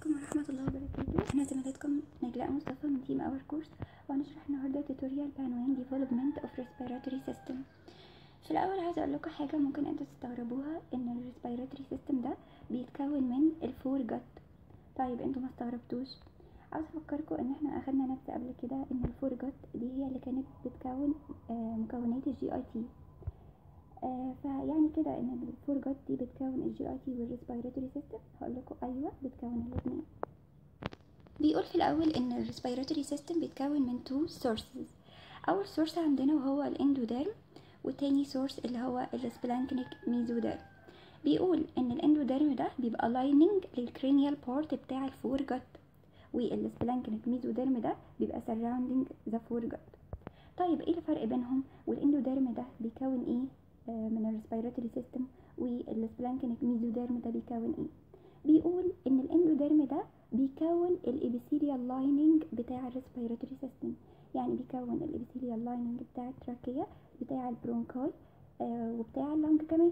عليكم ورحمة الله وبركاته أنا زميلتكم نجلاء مصطفى من تيم أور كورس وهنشرح النهاردة توتوريال بعنوان Development of Respiratory System في الأول عايزة أقول لكم حاجة ممكن أنتوا تستغربوها إن ال Respiratory System ده بيتكون من الفور جت طيب أنتوا ما استغربتوش عاوزة أفكركم إن إحنا أخدنا نبذة قبل كده إن الفور جت دي هي اللي كانت بتكون آه، مكونات الجي أي تي آه، فيعني كده ان الفور جت دي بتكون الجي اي تي والريسبيراتوري سيستم هقول لكم ايوه بتكون الاثنين بيقول في الاول ان الريسبيراتوري سيستم بيتكون من تو سورسز اول سورس عندنا وهو الاندوديرم والتاني سورس اللي هو السبلانكنيك ميزوديرم بيقول ان الاندوديرم ده بيبقى لايننج للكرينيال بارت بتاع الفور جت والسبلانكنيك ميزوديرم ده بيبقى سراوندينج ذا فور جت طيب ايه الفرق بينهم والاندوديرم ده بيكون ايه آه، من الريسبيراتوري سيستم والسبلانكنيك ميزوديرم ده بيكون ايه بيقول ان الاندوديرم ده بيكون الابيثيليال لايننج بتاع الريسبيراتوري سيستم يعني بيكون الابيثيليال لايننج بتاع التراكية بتاع البرونكاي آه وبتاع اللنج كمان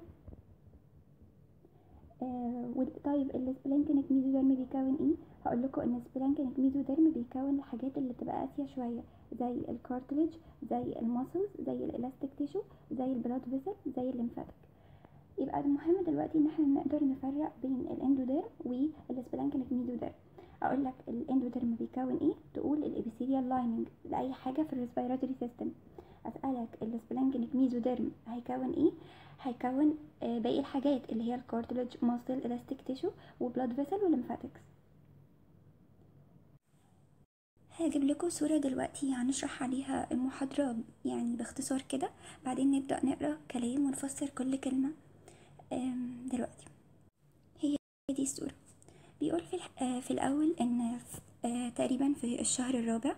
آه وال- طيب السبلانكنيك ميزوديرم بيكون ايه هقول لكم ان السبلانكنيك ميزوديرم بيكون الحاجات اللي بتبقى قاسيه شويه زي الكارتليج زي الماسلز زي الالاستيك تيشو زي البلاد فيسل زي الليمفاتيك يبقى المهم دلوقتي ان احنا نقدر نفرق بين الاندوديرم والسبلانكنيك ميزوديرم اقول لك الاندوديرم بيكون ايه تقول الابيثيليال لايننج لاي حاجه في الريسبيراتوري سيستم اسالك السبلانكنيك ميزوديرم هيكون ايه هيكون آه، باقي الحاجات اللي هي الكارتليج ماسل الاستيك تيشو وبلاد فيسل وليمفاتكس هجيب لكم صورة دلوقتي هنشرح عليها المحاضرة يعني باختصار كده بعدين نبدأ نقرأ كلام ونفسر كل كلمة آم، دلوقتي هي دي الصورة بيقول في, الح- آه، في الأول إن ف- آه، تقريبا في الشهر الرابع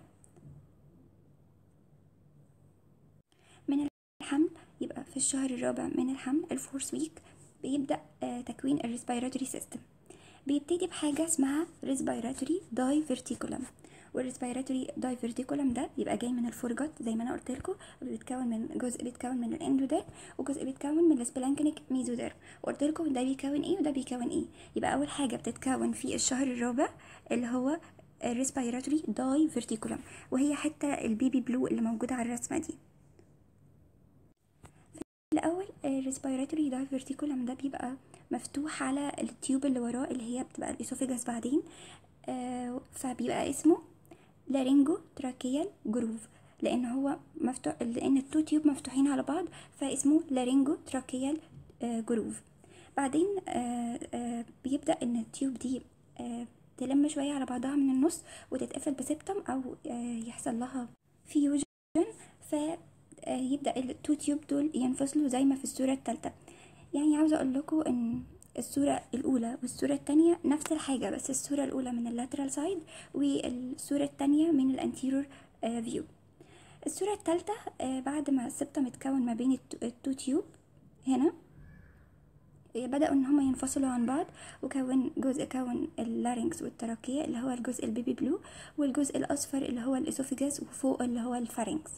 من الحمل يبقى في الشهر الرابع من الحمل الفورس ويك بيبدأ آه، تكوين الريسبيراتوري سيستم بيبتدي بحاجة اسمها ريسبيراتوري دايفرتيكولم والريسبيراتوري دايفرتيكولم ده بيبقى جاي من الفورجات زي ما انا قلت لكم بيتكون من جزء بيتكون من الاندوديرم وجزء بيتكون من السبلانكنيك ميزوديرم وقلت لكم ده بيكون ايه وده بيكون ايه يبقى اول حاجه بتتكون في الشهر الرابع اللي هو الريسبيراتوري دايفرتيكولم وهي حتى البيبي بلو اللي موجوده على الرسمه دي الاول الريسبيراتوري دايفرتيكولم ده بيبقى مفتوح على التيوب اللي وراه اللي هي بتبقى الاسوفيجاس بعدين آه، فبيبقى اسمه لارينجو تراكيال جروف لان هو مفتوح لان التو تيوب مفتوحين على بعض فاسمه لارينجو تراكيال آه، جروف بعدين آه، آه، بيبدا ان التيوب دي آه، تلم شويه على بعضها من النص وتتقفل بسبتم او آه، يحصل لها فيوجن فيبدا التو تيوب دول ينفصلوا زي ما في الصوره الثالثه يعني عاوزه اقول لكم ان الصورة الأولى والصورة التانية نفس الحاجة بس الصورة الأولى من اللاترال سايد والصورة التانية من الانتيرور فيو الصورة التالتة آه، بعد ما السبتم اتكون ما بين التو- التو تيوب هنا آه، بدأوا ان هما ينفصلوا عن بعض وكون جزء كون اللارynx والتراكية اللي هو الجزء البيبي بلو والجزء الأصفر اللي هو الإسوفيجاس وفوق اللي هو الفارynx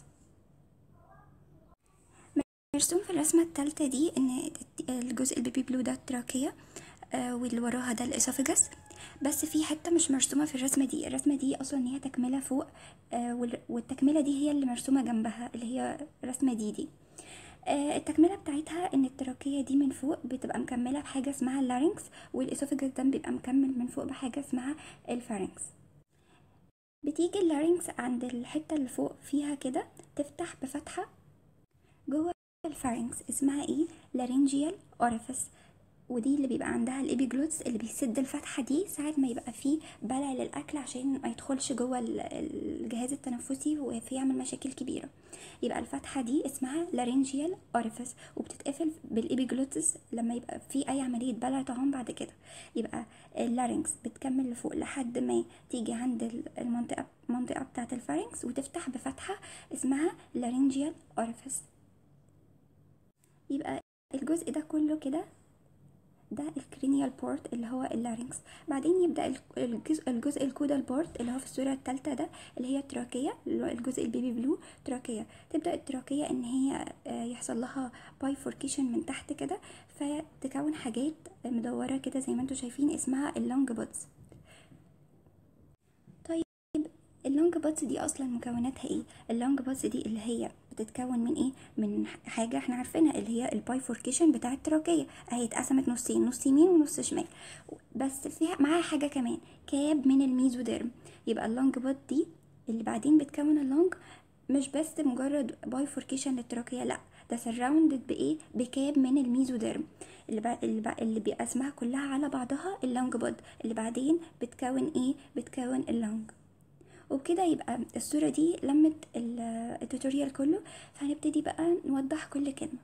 مرسوم في الرسمة التالتة دي ان الجزء البيبي بلو ده التراكية آه، واللي وراها ده الاسوفيجاس بس في حتة مش مرسومة في الرسمة دي الرسمة دي اصلا ان هي تكملة فوق آه، وال- والتكملة دي هي اللي مرسومة جنبها اللي هي رسمة دي دي آه، التكملة بتاعتها ان التراكية دي من فوق بتبقى مكملة بحاجة اسمها اللارynx والاسوفيجاس ده بيبقى مكمل من فوق بحاجة اسمها الفارynx بتيجي اللارynx عند الحتة اللي فوق فيها كده تفتح بفتحة جوه الفارنكس اسمها ايه لارنجيال اوريفيس ودي اللي بيبقى عندها الابيجلوتس اللي بيسد الفتحه دي ساعه ما يبقى فيه بلع للاكل عشان ما يدخلش جوه ال- الجهاز التنفسي ويعمل مشاكل كبيره يبقى الفتحه دي اسمها لارنجيال اوريفيس وبتتقفل بالابيجلوتس لما يبقى في اي عمليه بلع طعام بعد كده يبقى اللارynx بتكمل لفوق لحد ما تيجي عند ال- المنطقه المنطقه بتاعه الفارنكس وتفتح بفتحه اسمها لارنجيال اوريفيس يبقى الجزء ده كله كده ده الكرينيال بورت اللي هو اللارynx بعدين يبدا ال- الجزء الجزء الكودال بورت اللي هو في الصوره الثالثه ده اللي هي التراكيه اللي هو الجزء البيبي بلو تراكيه تبدا التراكيه ان هي آه، يحصل لها بايفوركيشن من تحت كده فتكون حاجات مدوره كده زي ما انتم شايفين اسمها اللونج بودز اللونج بادز دي اصلا مكوناتها ايه اللونج بادز دي اللي هي بتتكون من ايه من حاجه احنا عارفينها اللي هي البايفوركيشن بتاع التراكيه اهي اتقسمت نصين نص يمين ونص شمال بس فيها معاها حاجه كمان كاب من الميزوديرم يبقى اللونج باد دي اللي بعدين بتكون اللونج مش بس مجرد بايفوركيشن للتراكيه لا ده سراوندد بايه بكاب من الميزوديرم اللي بقى اللي, بقى اللي بيبقى اسمها كلها على بعضها اللونج باد اللي بعدين بتكون ايه بتكون اللونج وبكده يبقى الصورة دي لمت التوتوريال كله فهنبتدي بقى نوضح كل كلمة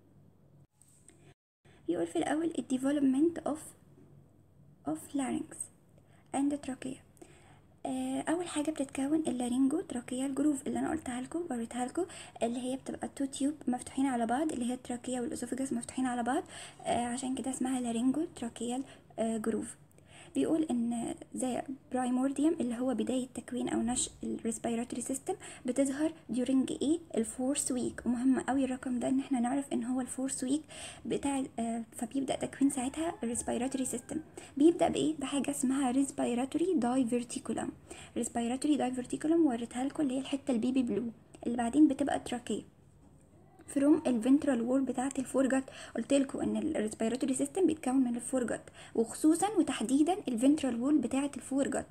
يقول في الأول ال development of of larynx and trachea اول حاجه بتتكون اللارينجو تراكيال جروف اللي انا قلتها لكم وريتها لكم اللي هي بتبقى تو تيوب مفتوحين على بعض اللي هي التراكيه والاسوفجاس مفتوحين على بعض عشان كده اسمها لارينجو تراكيال جروف بيقول ان زي برايمورديوم اللي هو بداية تكوين او نشأ الريسبيراتوري سيستم بتظهر during ايه الفورس ويك ومهم قوي الرقم ده ان احنا نعرف ان هو الفورس ويك بتاع آه فبيبدأ تكوين ساعتها الريسبيراتوري سيستم بيبدأ بايه بحاجة اسمها ريسبيراتوري دايفرتيكولم ريسبيراتوري دايفرتيكولم وريتها لكم اللي هي الحتة البيبي بلو اللي بعدين بتبقى تراكيه فروم الفنترال وول بتاعه الفورجت قلت لكم ان الريسبيراتوري سيستم بيتكون من الفورجت وخصوصا وتحديدا الفنترال وول بتاعه الفورجت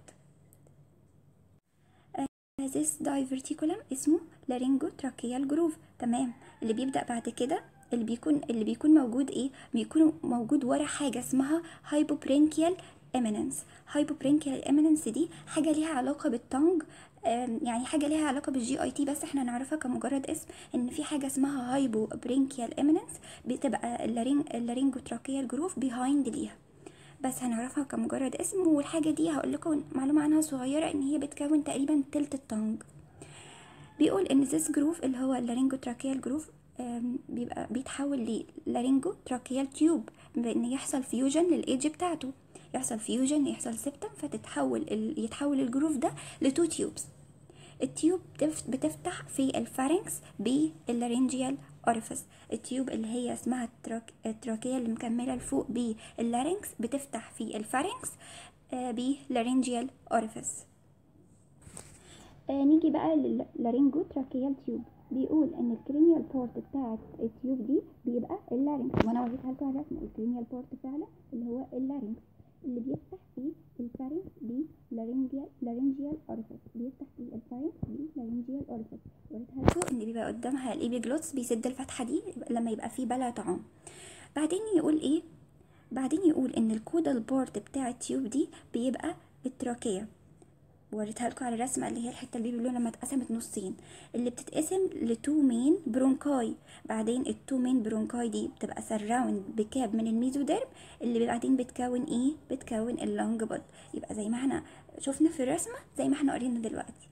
this diverticulum اسمه لارينجو تراكيال جروف تمام اللي بيبدا بعد كده اللي بيكون اللي بيكون موجود ايه بيكون موجود ورا حاجه اسمها هايبوبرينكيال اميننس هايبوبرينكيال اميننس دي حاجه ليها علاقه بالتونج يعني حاجه ليها علاقه بالجي اي تي بس احنا نعرفها كمجرد اسم ان في حاجه اسمها هايبو برينكيال اميننس بتبقى اللارينج اللارينجو تراكيال جروف بيهايند ليها بس هنعرفها كمجرد اسم والحاجه دي هقول لكم معلومه عنها صغيره ان هي بتكون تقريبا تلت التونج بيقول ان ذس جروف اللي هو اللارينجو تراكيال جروف بيبقى بيتحول للارينجو تراكيال تيوب بان يحصل فيوجن للايدج بتاعته يحصل فيوجن يحصل سبتم فتتحول يتحول الجروف ده لتو تيوبس التيوب بتفتح في الفارنكس باللارنجيال اوريفيس التيوب اللي هي اسمها التراك... التراكيه اللي مكمله لفوق باللارنكس بتفتح في الفارنكس باللارنجيال اوريفيس آه نيجي بقى للارينجو تراكيال تيوب بيقول ان الكرينيال بورت بتاعت التيوب دي بيبقى اللارنكس وانا وريتها لكم على رسم الكرينيال بورت فعلا اللي هو اللارنكس اللي بيفتح فيه الفارنكس دي لارنجيال لارنجيال اوريفيس بيفتح فيه الفارنكس دي لارنجيال اوريفيس وريتها لكم ان بيبقى قدامها الايبيجلوتس بيسد الفتحه دي لما يبقى فيه بلع طعام بعدين يقول ايه بعدين يقول ان الكودال بورت بتاع التيوب دي بيبقى التراكيه وريتها لكم على الرسمه اللي هي الحته البيبي بلو لما اتقسمت نصين اللي بتتقسم لتو مين برونكاي بعدين التو مين برونكاي دي بتبقى سراوند بكاب من الميزوديرم اللي بعدين بتكون ايه بتكون اللونج بود يبقى زي ما احنا شفنا في الرسمه زي ما احنا قرينا دلوقتي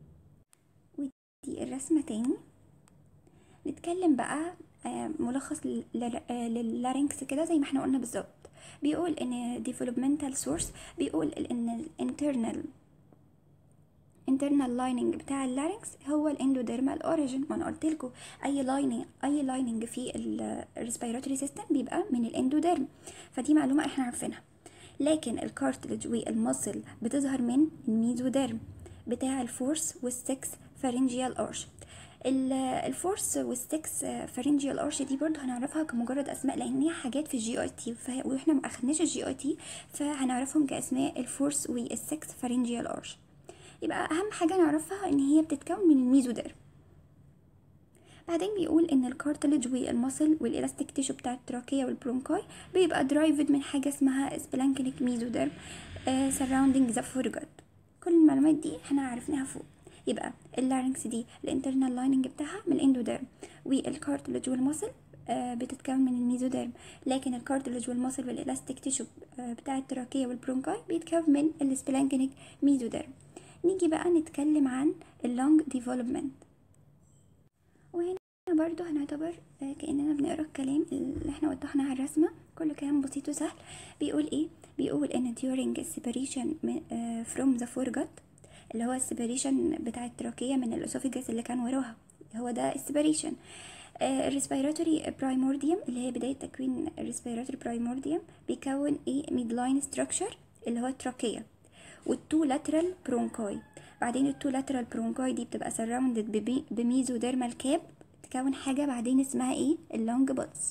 ودي الرسمه تاني نتكلم بقى ملخص لللارynx كده زي ما احنا قلنا بالظبط بيقول ان developmental source بيقول ان الانترنال internal lining بتاع اللارynx هو الاندوديرمال اوريجين ما انا قلت لكم اي لايننج اي لايننج في الريسبيراتوري سيستم بيبقى من الاندوديرم فدي معلومه احنا عارفينها لكن الكارتلج والمصل بتظهر من الميزوديرم بتاع الفورس والسكس فارنجيال ارش الفورس والسكس فارنجيال ارش دي برضو هنعرفها كمجرد اسماء لان هي حاجات في الجي اي تي واحنا ما اخدناش الجي اي تي فهنعرفهم كاسماء الفورس والسكس فارنجيال ارش يبقى اهم حاجه نعرفها ان هي بتتكون من الميزوديرم بعدين بيقول ان الكارتلج والمصل والالاستيك تيشو بتاع التراكيه والبرونكاي بيبقى درايفد من حاجه اسمها سبلانكينيك ميزوديرم سراوندينج ذا فورجت كل المعلومات دي احنا عرفناها فوق يبقى اللارynx دي الانترنال لايننج بتاعها من الاندوديرم والكارتلج والمصل آه بتتكون من الميزوديرم لكن الكارتلج والمصل والالاستيك تيشو آه بتاع التراكيه والبرونكاي بيتكون من السبلانكينيك ميزوديرم نيجي بقى نتكلم عن اللونج ديفلوبمنت وهنا برضو هنعتبر كأننا بنقرا الكلام اللي احنا وضحناه على الرسمة كل كلام بسيط وسهل بيقول ايه بيقول ان during separation from the foregut اللي هو السيبريشن بتاع التراكية من الاسوفيجاس اللي كان وراها هو ده السيبريشن الريسبيراتوري برايمورديوم اللي هي بداية تكوين الريسبيراتوري برايمورديوم بيكون ايه ميد لاين ستراكشر اللي هو التراكية والتو لاترال برونكاي بعدين التو لاترال برونكاي دي بتبقى سراوندد بميزوديرمال كاب تكون حاجه بعدين اسمها ايه اللونج بودز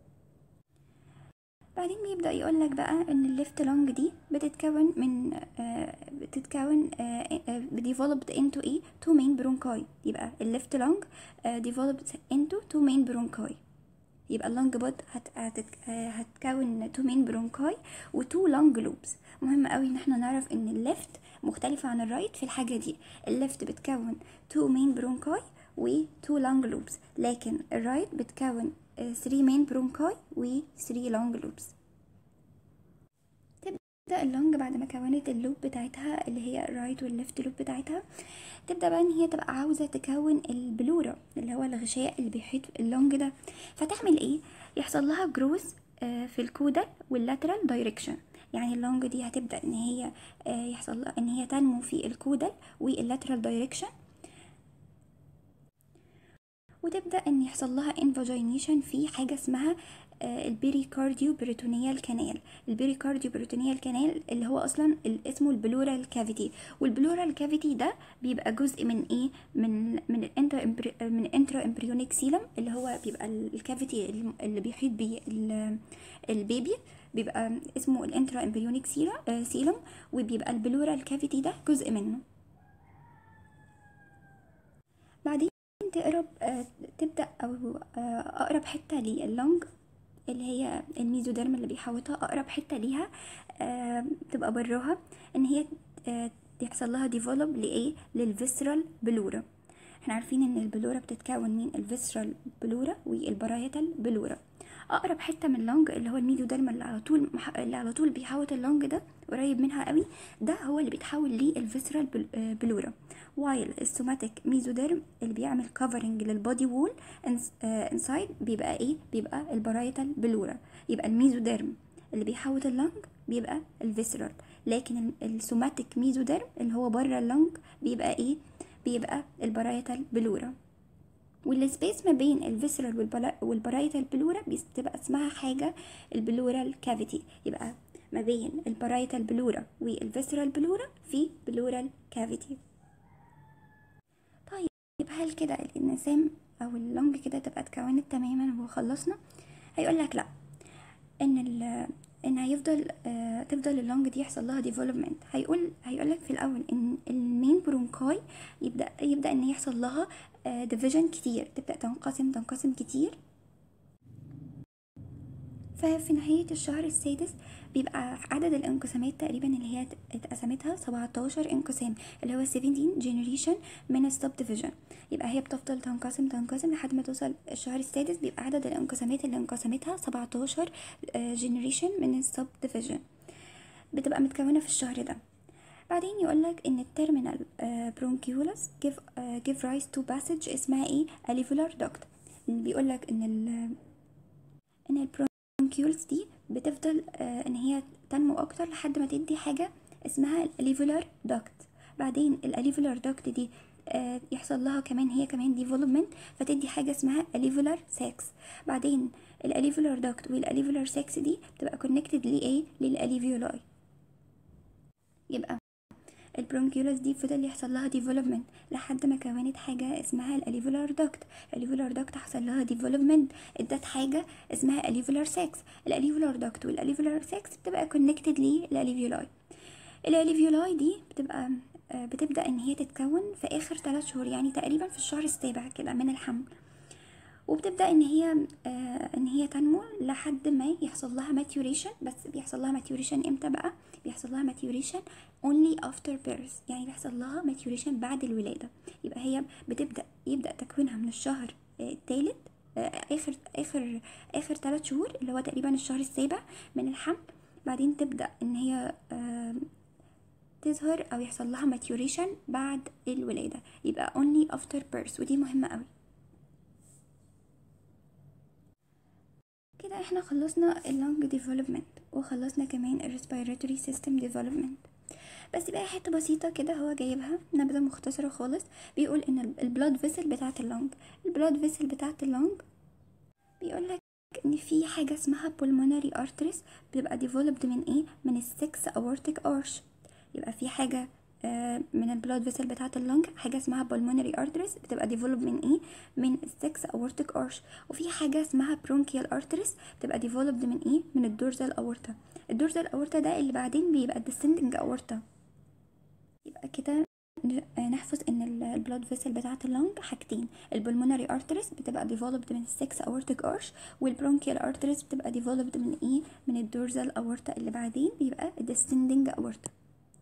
بعدين بيبدأ يقولك بقى ان الليفت لونج دي بتتكون من آه بتتكون آه developed into ايه two main bronchi يبقى الليفت لونج آه developed into two main bronchi يبقى اللونج بود هت... هت... هتكون تو مين برونكاي وتو لونج لوبس مهم قوي ان احنا نعرف ان الليفت مختلفة عن الرايت في الحاجة دي الليفت بتكون تو مين برونكاي وتو لونج لوبس لكن الرايت بتكون 3 مين برونكاي و 3 لونج لوبس تبدا اللونج بعد ما كونت اللوب بتاعتها اللي هي الرايت والليفت لوب بتاعتها تبدا بقى ان هي تبقى عاوزه تكون البلورا اللي هو الغشاء اللي بيحيط اللونج ده فتعمل ايه يحصل لها جروث في الكودال واللاترال دايركشن يعني اللونج دي هتبدا ان هي يحصل لها ان هي تنمو في الكودال واللاترال دايركشن وتبدا ان يحصل لها انفاجينيشن في حاجه اسمها البيريكارديو بريتونيال كانال البيريكارديو بريتونيال كانال اللي هو اصلا اسمه البلورال كافيتي والبلورال كافيتي ده بيبقى جزء من ايه من من الانترا من الانترا امبريونيك سيلم اللي هو بيبقى الكافيتي اللي بيحيط بيه البيبي بيبقى اسمه الانترا امبريونيك سيلم وبيبقى البلورال كافيتي ده جزء منه بعدين تقرب تبدا او اقرب حته لللونج اللي هي الميزوديرم اللي بيحوطها اقرب حته ليها آه تبقى براها ان هي آه يحصل لها ديفلوب لايه للفيسرال بلورا احنا عارفين ان البلورا بتتكون من الفيسرال بلورا والبرايتال بلورا اقرب حته من اللونج اللي هو الميزوديرم اللي على طول اللي على طول بيحوط اللونج ده قريب منها قوي ده هو اللي بيتحول للفيسرال بلورا وايل السوماتيك ميزوديرم اللي بيعمل كفرنج للبودي وول انسايد بيبقى ايه بيبقى البرايتال بلورا يبقى الميزوديرم اللي بيحوط اللنج بيبقى الفيسرال لكن السوماتيك ميزوديرم اللي هو بره اللنج بيبقى ايه بيبقى البرايتال بلورا والسبيس ما بين الفيسرال والبرايتال بلورا بتبقى اسمها حاجه البلورال كافيتي يبقى ما بين البرايتال بلورا والفيسرال بلورا في بلورال كافيتي طيب هل كده الانسان او اللونج كده تبقى اتكونت تماما وخلصنا هيقول لك لا ان ال ان هيفضل آه تفضل اللونج دي يحصل لها ديفلوبمنت هيقول هيقول لك في الاول ان المين برونكاي يبدا يبدا ان يحصل لها ديفيجن آه كتير تبدا تنقسم تنقسم كتير ففي نهاية الشهر السادس بيبقى عدد الانقسامات تقريبا اللي هي اتقسمتها 17 انقسام اللي هو 17 جنريشن من السب ديفيجن يبقى هي بتفضل تنقسم تنقسم لحد ما توصل الشهر السادس بيبقى عدد الانقسامات اللي انقسمتها 17 جنريشن من السب ديفيجن بتبقى متكونة في الشهر ده بعدين يقولك ان التيرمينال برونكيولس give uh, give rise to passage اسمها ايه alveolar duct بيقولك ان ال ان البرونكيولس دي بتفضل آه ان هي تنمو اكتر لحد ما تدي حاجه اسمها الاليفولار داكت بعدين الاليفولار داكت دي آه يحصل لها كمان هي كمان ديفلوبمنت فتدي حاجه اسمها اليفولار ساكس بعدين الاليفولار داكت والاليفولار ساكس دي بتبقى كونكتد لايه للاليفيولاي يبقى البرونكيولس دي فضل يحصل لها ديفلوبمنت لحد ما كونت حاجه اسمها الاليفولار داكت الاليفولار داكت حصل لها ديفلوبمنت ادت حاجه اسمها اليفولار ساكس الاليفولار داكت والاليفولار ساكس بتبقى كونكتد للاليفيولاي الاليفيولاي دي بتبقى بتبدا ان هي تتكون في اخر 3 شهور يعني تقريبا في الشهر السابع كده من الحمل وبتبدا ان هي آه ان هي تنمو لحد ما يحصل لها ماتيوريشن بس بيحصل لها ماتيوريشن امتى بقى بيحصل لها ماتيوريشن only after birth يعني بيحصل لها ماتيوريشن بعد الولاده يبقى هي بتبدا يبدا تكوينها من الشهر الثالث آه آه اخر اخر اخر 3 شهور اللي هو تقريبا الشهر السابع من الحمل بعدين تبدا ان هي تظهر او يحصل لها ماتيوريشن بعد الولاده يبقى only after birth ودي مهمه قوي كده احنا خلصنا اللونج ديفلوبمنت وخلصنا كمان الريسبيراتوري سيستم ديفلوبمنت بس بقى حته بسيطه كده هو جايبها نبذه مختصره خالص بيقول ان البلاد فيسل بتاعه اللونج البلاد فيسل بتاعه اللونج بيقول لك ان في حاجه اسمها pulmonary arteries بتبقى developed من ايه من السكس aortic arch يبقى في حاجه آه، من البلاد فيسل بتاعه اللنج حاجه اسمها pulmonary arteries بتبقى developed من ايه من السكس aortic arch وفي حاجه اسمها bronchial arteries بتبقى developed من ايه من الدورزال aorta الدورزال aorta ده اللي بعدين بيبقى descending aorta يبقى كده نحفظ ان البلاد فيسل بتاعه اللنج حاجتين البلمونري ارتريز بتبقى ديفلوبد من السكس اورتيك ارش والبرونكيال ارتريز بتبقى ديفلوبد من ايه من الدورزال اورتا اللي بعدين بيبقى الديسندنج اورتا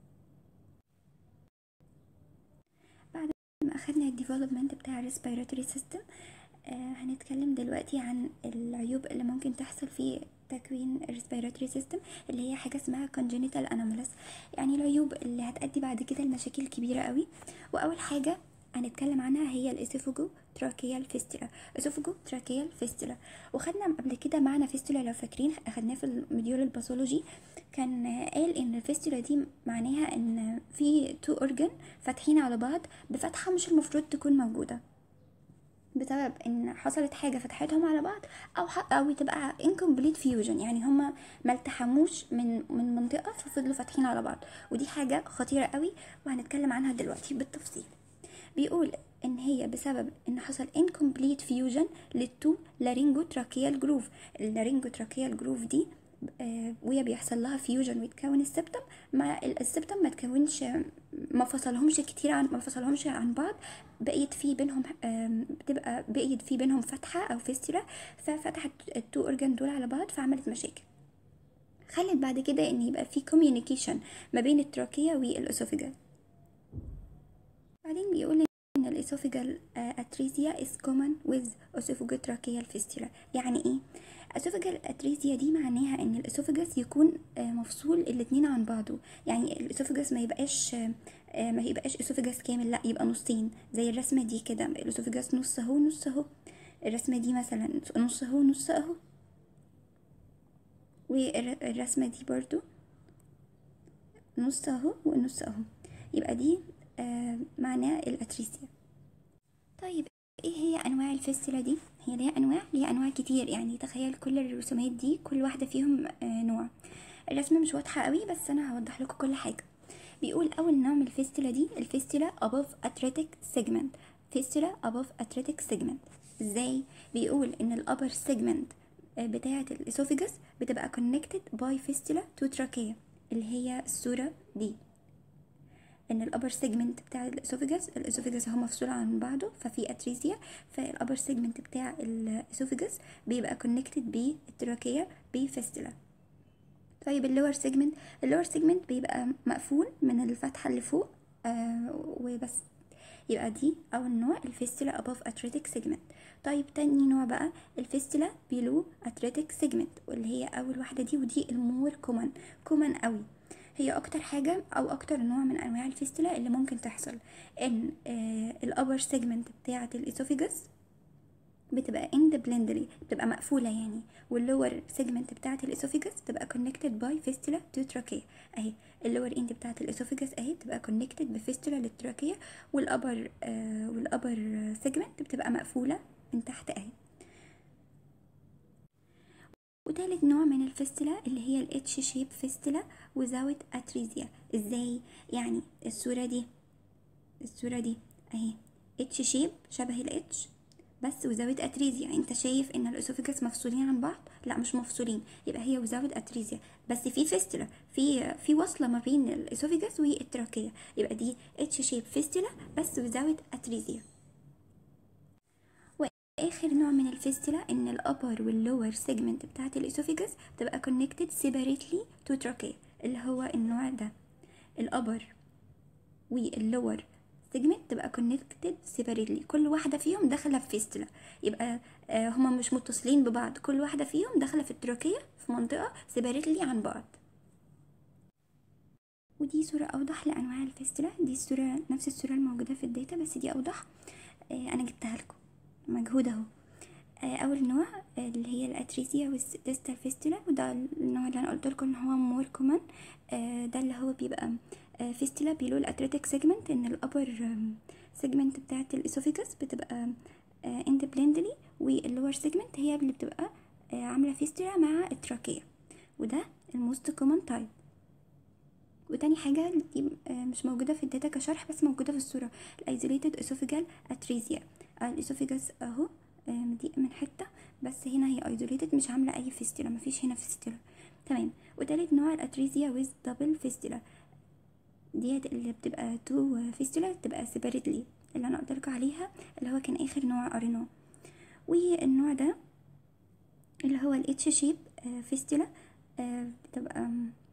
بعد ما اخدنا الديفلوبمنت بتاع الريسبيراتوري سيستم آه هنتكلم دلوقتي عن العيوب اللي ممكن تحصل في تكوين الريسبيراتوري سيستم اللي هي حاجه اسمها congenital anomalies يعني العيوب اللي هتأدي بعد كده لمشاكل كبيره قوي واول حاجه هنتكلم عنها هي الاسوفوجو تراكيال فيستولا اسوفوجو تراكيال فيستولا وخدنا قبل كده معنى فيستولا لو فاكرين اخدناه في المديول الباثولوجي كان قال ان الفيستولا دي معناها ان في تو اورجن فاتحين على بعض بفتحه مش المفروض تكون موجوده بسبب ان حصلت حاجه فتحتهم على بعض او او تبقى incomplete fusion يعني هما ما التحموش من من منطقه ففضلوا فاتحين على بعض ودي حاجه خطيره قوي وهنتكلم عنها دلوقتي بالتفصيل بيقول ان هي بسبب ان حصل incomplete fusion للتو لارينجو تراكيال جروف اللارينجو تراكيال جروف دي آه وهي بيحصل لها فيوجن ويتكون السبتم مع السبتم ما تكونش ما فصلهمش كتير عن ما فصلهمش عن بعض بقيت في بينهم بتبقى بقيت في بينهم فتحه او فيستولا ففتحت التو اورجان دول على بعض فعملت مشاكل خلت بعد كده ان يبقى في كوميونيكيشن ما بين التراكيه والاسوفيجال بعدين بيقول ان الاسوفيجال اتريزيا is common with esophagotracheal fistula يعني ايه اسوفيجال اتريزيا دي معناها ان الاسوفيجاس يكون مفصول الاتنين عن بعضه يعني الاسوفيجاس ما يبقاش ما يبقاش اسوفيجاس كامل لا يبقى نصين زي الرسمه دي كده الاسوفيجاس نص اهو نص اهو الرسمه دي مثلا نص اهو نص اهو والرسمه دي برضو نص اهو ونص اهو يبقى دي آه معناه الاتريزيا طيب ايه هي انواع الفيستولا دي هي ليها انواع ليها انواع كتير يعني تخيل كل الرسومات دي كل واحده فيهم آه نوع الرسمه مش واضحه قوي بس انا هوضح لكم كل حاجه بيقول اول نوع من الفيستولا دي الفيستولا above athletic segment فيستولا above athletic segment ازاي بيقول ان الابر segment بتاعه الاسوفيجاس بتبقى connected by fistula to trachea اللي هي الصوره دي ان الابر سيجمنت بتاع الاسوفيجاس الاسوفيجاس هو مفصول عن بعضه ففي اتريزيا فالابر سيجمنت بتاع الاسوفيجاس بيبقى كونكتد بالتراكيه بفيستولا طيب اللور سيجمنت اللور سيجمنت بيبقى مقفول من الفتحه اللي فوق آه وبس يبقى دي اول نوع الفيستولا above athletic segment طيب تاني نوع بقى الفيستولا below athletic segment واللي هي اول واحده دي ودي المور كومن كومن قوي هي اكتر حاجه او اكتر نوع من انواع الفيستولا اللي ممكن تحصل ان آه الابر سيجمنت بتاعه الاسوفيجاس بتبقى independently بتبقى مقفولة يعني واللور سيجمنت بتاعة الاسوفيجاس بتبقى connected by fistula to trachea اهي اللور اند بتاعة الاسوفيجاس اهي بتبقى connected بفيستولا للتراكية والابر آه والابر سيجمنت بتبقى مقفولة من تحت اهي وتالت نوع من الفيستولا اللي هي الاتش شيب فيستولا without atresia ازاي يعني الصورة دي الصورة دي اهي اتش شيب شبه الاتش بس وزاوية اتريزيا يعني انت شايف ان الاسوفيجاس مفصولين عن بعض لا مش مفصولين يبقى هي وزاوية اتريزيا بس في فيستولا في في وصلة ما بين الاسوفيجاس والتراكية يبقى دي اتش شيب فيستولا بس وزاوية اتريزيا واخر نوع من الفيستولا ان الابر واللور سيجمنت بتاعت الاسوفيجاس بتبقى connected separately to trachea اللي هو النوع ده الابر واللور سيجمنت تبقى كونكتد سيبريتلي كل واحده فيهم داخله في فيستولا يبقى آه هما مش متصلين ببعض كل واحده فيهم داخله في التراكيه في منطقه سيبريتلي عن بعض ودي صورة أوضح لأنواع الفيستولا دي الصورة نفس الصورة الموجودة في الداتا بس دي أوضح آه أنا جبتها لكم مجهود أهو آه أول نوع اللي هي الأتريزيا والديستال فيستولا وده النوع اللي أنا قلت لكم إن هو مور كومن ده اللي هو بيبقى فيستولا بيلو الاتريتيك سيجمنت ان الابر سيجمنت بتاعه الاسوفيجاس بتبقى اندبلندلي واللور سيجمنت هي اللي بتبقى عامله فيستولا مع التراكيه وده الموست كومن تايب وتاني حاجة دي آه، مش موجودة في الداتا كشرح بس موجودة في الصورة الايزوليتد اسوفيجال اتريزيا الاسوفيجاس اهو آه، مضيق من حتة بس هنا هي ايزوليتد مش عاملة اي فيستولا مفيش هنا فيستولا تمام وتالت نوع الاتريزيا ويز دبل فيستولا ديت اللي بتبقى تو فيستولا بتبقى سيبريتلي اللي انا قلت عليها اللي هو كان اخر نوع قريناه والنوع ده اللي هو الاتش شيب فيستولا بتبقى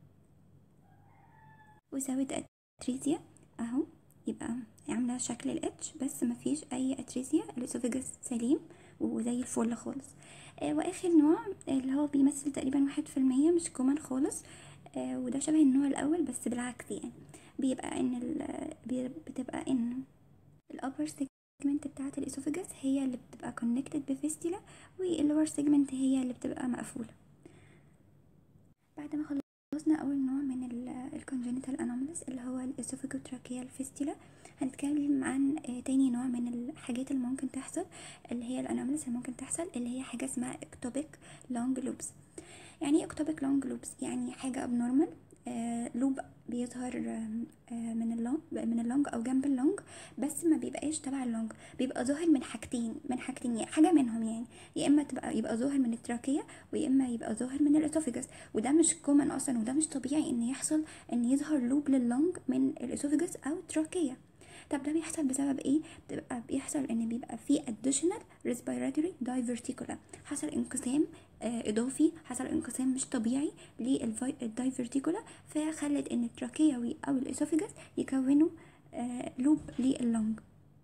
وزاوية اتريزيا اهو يبقى عاملة شكل الاتش بس مفيش اي اتريزيا الاسوفيجس سليم وزي الفل خالص آه واخر نوع اللي هو بيمثل تقريبا واحد في المية مش كومن خالص آه وده شبه النوع الاول بس بالعكس يعني بيبقى ان ال- بي- بتبقى ان الابر سيجمنت بتاعه الاسوفيجس هي اللي بتبقى كونكتد بفيستيلا واللور سيجمنت هي اللي بتبقى مقفوله بعد ما خلصنا اول نوع من الكونجنتال انوماليز اللي هو الاسوفيجوتراكيال فيستيلا هنتكلم عن آه، تاني نوع من الحاجات اللي ممكن تحصل اللي هي الانوماليز اللي ممكن تحصل اللي هي حاجه اسمها اكتوبيك لونج لوبس يعني ايه اكتوبيك لونج لوبس يعني حاجه ابنورمال آه لوب بيظهر آم، آه من اللونج من اللونج او جنب اللونج بس ما بيبقاش تبع اللونج بيبقى ظاهر من حاجتين من حاجتين يعني حاجه منهم يعني يا اما تبقى يبقى ظاهر من التراكيه ويا اما يبقى ظاهر من الاسوفيجس وده مش كومن اصلا وده مش طبيعي ان يحصل ان يظهر لوب لللونج من الاسوفيجس او التراكيه طب ده بيحصل بسبب ايه بتبقى بيحصل ان بيبقى في additional respiratory diverticula حصل انقسام آه، اضافي حصل انقسام مش طبيعي للدايفرتيكولا فخلت ان التراكيوي او الاسوفيجس يكونوا آه، لوب لللونج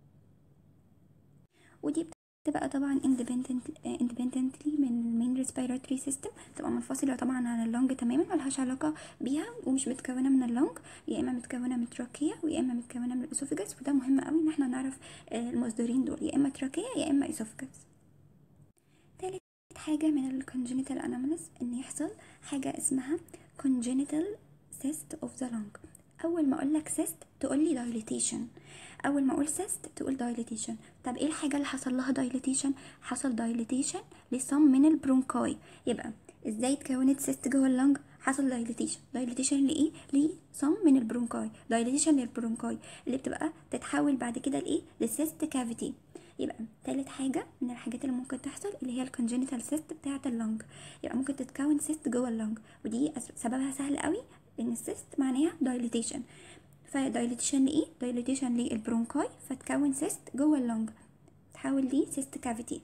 ودي بتبقى طبعا independent آه، independently من المين respiratory system بتبقى منفصلة طبعا عن اللونج تماما ملهاش علاقة بيها ومش متكونة من اللونج يا اما متكونة من تراكية ويا اما متكونة من الاسوفيجس وده مهم قوي ان احنا نعرف آه، المصدرين دول يا اما تراكية يا اما اسوفيجس تالت حاجة من الكونجنتال انوماليز ان يحصل حاجة اسمها congenital cyst of the lung اول ما اقول لك cyst تقول لي dilatation اول ما اقول cyst تقول dilatation طب ايه الحاجة اللي حصل لها dilatation حصل dilatation لصم من البرونكاي يبقى ازاي اتكونت cyst جوه اللنج حصل dilatation dilatation لايه لصم من البرونكاي dilatation للبرونكاي اللي بتبقى تتحول بعد كده لايه لسيست كافيتي يبقى تالت حاجة من الحاجات اللي ممكن تحصل اللي هي الكونجنتال سيست بتاعة اللنج يبقى ممكن تتكون سيست جوه اللنج ودي أس- سببها سهل قوي ان السيست معناها دايليتيشن فدايليتيشن لايه دايليتيشن للبرونكاي فتكون سيست جوه اللنج تحول ليه سيست كافيتي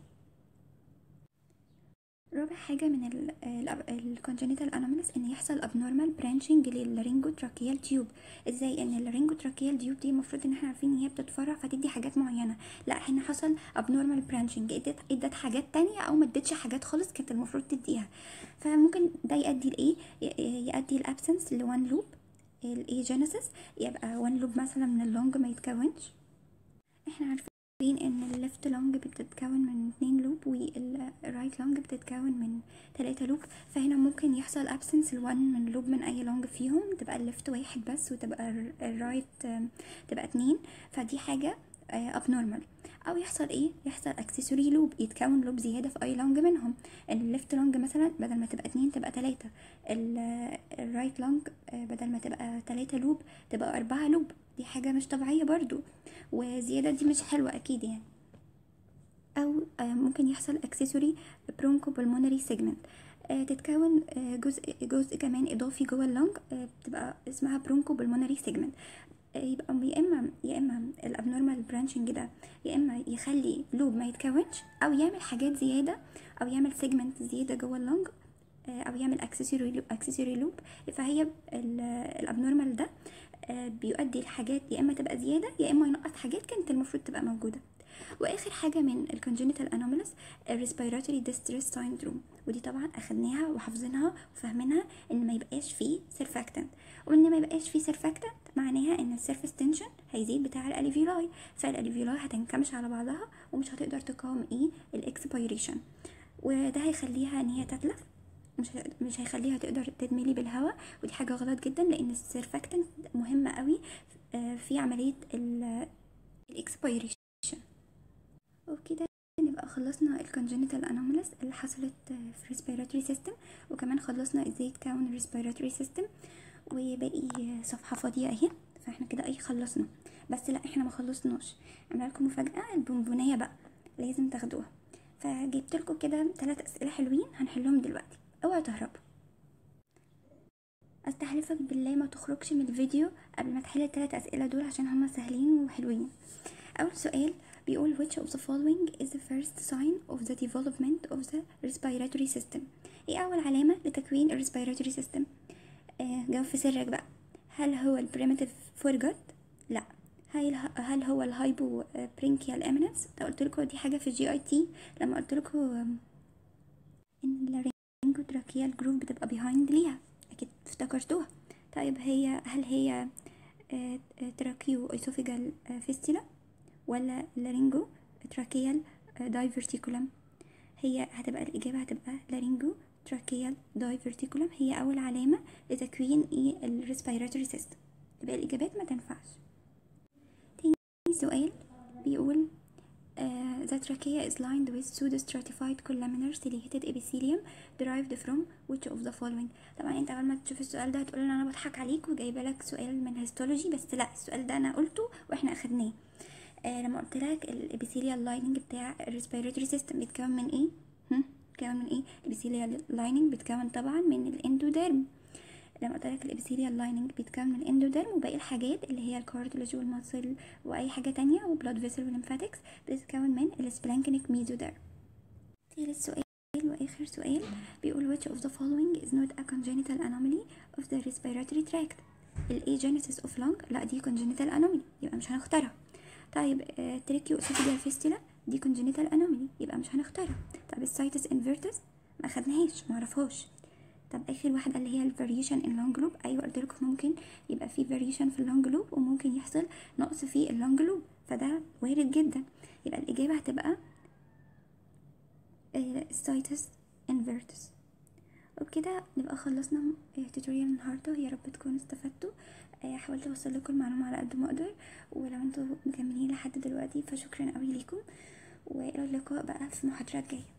رابع حاجة من الكونجنتال انوماليز ان يحصل abnormal branching لللارينجوتراكيال تيوب ازاي ان اللارينجوتراكيال تيوب دي المفروض ان احنا عارفين ان هي بتتفرع فتدي حاجات معينة لا هنا حصل abnormal branching ادت ادت حاجات تانية او ما ادتش حاجات خالص كانت المفروض تديها فممكن ده يؤدي لايه ي- يؤدي الابسنس لوان لوب الايجينيسيس يبقى وان لوب مثلا من اللونج ما يتكونش احنا عارفين ان الليفت لونج بتتكون من اتنين لوب والرايت لونج بتتكون من تلاتة لوب فهنا ممكن يحصل absence الوان من لوب من اي لونج فيهم تبقى الليفت واحد بس وتبقى ال- الرايت آم، تبقى اتنين فدي حاجة abnormal او يحصل ايه يحصل اكسسوري لوب يتكون لوب زياده في اي لونج منهم الليفت لونج مثلا بدل ما تبقى اتنين تبقى تلاتة ال- الرايت لونج آه، بدل ما تبقى تلاتة لوب تبقى اربعة لوب دي حاجه مش طبيعيه برضو وزياده دي مش حلوه اكيد يعني او آه، ممكن يحصل اكسسوري برونكو بالمونري سيجمنت تتكون آه، جزء جزء كمان اضافي جوه اللنج آه، بتبقى اسمها برونكو بالمونري سيجمنت يبقى يا اما يا اما الابنورمال برانشنج ده يا اما يخلي لوب ما يتكونش او يعمل حاجات زياده او يعمل سيجمنت زياده جوه اللنج آه، او يعمل اكسسوري لوب اكسسوري لوب فهي الابنورمال ده آه، بيؤدي لحاجات يا اما تبقى زياده يا اما ينقص حاجات كانت المفروض تبقى موجوده واخر حاجه من الكونجنتال انوماليز الريسبيراتوري ديستريس سايندروم ودي طبعا اخدناها وحافظينها وفاهمينها ان ما يبقاش فيه سيرفاكتنت وان ما يبقاش فيه سيرفاكتنت معناها ان السيرفيس تنشن هيزيد بتاع الاليفيولاي فالاليفيولاي هتنكمش على بعضها ومش هتقدر تقاوم ايه الاكسبيريشن وده هيخليها ان هي تتلف مش مش هيخليها تقدر تدملي بالهواء ودي حاجه غلط جدا لان السيرفاكتنت مهمه قوي آه، في عمليه الاكسبيريشن وبكده نبقى خلصنا الكونجنتال انوماليز اللي حصلت في respiratory system وكمان خلصنا ازاي تكون respiratory system وباقي صفحه فاضيه اهي فاحنا كده ايه خلصنا بس لا احنا ما خلصناش عامله لكم مفاجاه البونبونيه بقى لازم تاخدوها فجبت لكم كده ثلاث اسئله حلوين هنحلهم دلوقتي اوعوا تهربوا استحلفك بالله ما تخرجش من الفيديو قبل ما تحل الثلاث اسئله دول عشان هما سهلين وحلوين اول سؤال بيقول which of the following is the first sign of the development of the respiratory system ايه اول علامه لتكوين ال respiratory system آه جاوب في سرك بقى هل هو ال primitive foregut لا هل هل هو الهايبو برينكيال امينس ده قلت لكم دي حاجه في الجي اي تي لما قلت لكم ان الرينجوتراكيال جروف بتبقى بيهايند ليها اكيد افتكرتوها طيب هي هل هي تراكيو اسوفيجال فيستيلا ولا لارينجو تراكيال دايفرتيكولم هي هتبقى الاجابه هتبقى لارينجو تراكيال دايفرتيكولم هي اول علامه لتكوين ايه الريسبيراتوري سيستم يبقى الاجابات ما تنفعش تاني سؤال بيقول Uh, the trachea is lined with pseudostratified columnar ciliated epithelium derived from which of the following طبعا انت اول ما تشوف السؤال ده هتقول انا بضحك عليك وجايبه لك سؤال من هيستولوجي بس لا السؤال ده انا قلته واحنا اخدناه آه لما قلت لك الابيثيليال لايننج بتاع الريسبيراتوري سيستم بيتكون من ايه هم؟ بيتكون من ايه الابيثيليال لايننج بيتكون طبعا من الاندوديرم لما قلت لك الابيثيليال لايننج بيتكون من الاندوديرم وباقي الحاجات اللي هي الكارتلج والماسل واي حاجه تانية وبلاد فيسل والليمفاتكس بتتكون من السبلانكنيك ميزوديرم ثالث سؤال واخر سؤال بيقول which of the following is not a congenital anomaly of the respiratory tract الايجينيسيس اوف لونج لا دي congenital anomaly يبقى مش هنختارها طيب تريكيو اسوفيجال فيستيلا دي congenital anomaly يبقى مش هنختارها طب السايتس انفيرتس ما خدناهاش ما عرفهاش طب اخر واحده اللي هي الفاريشن ان لونج لوب ايوه قلت لكم ممكن يبقى في فاريشن في اللونج لوب وممكن يحصل نقص في اللونج لوب فده وارد جدا يبقى الاجابه هتبقى السايتس انفيرتس وبكده نبقى خلصنا توتوريال النهارده يا رب تكونوا استفدتوا حاولت اوصل لكم المعلومه على قد ما اقدر ولو انتوا مكملين لحد دلوقتي فشكرا قوي ليكم والى اللقاء بقى في محاضرات جايه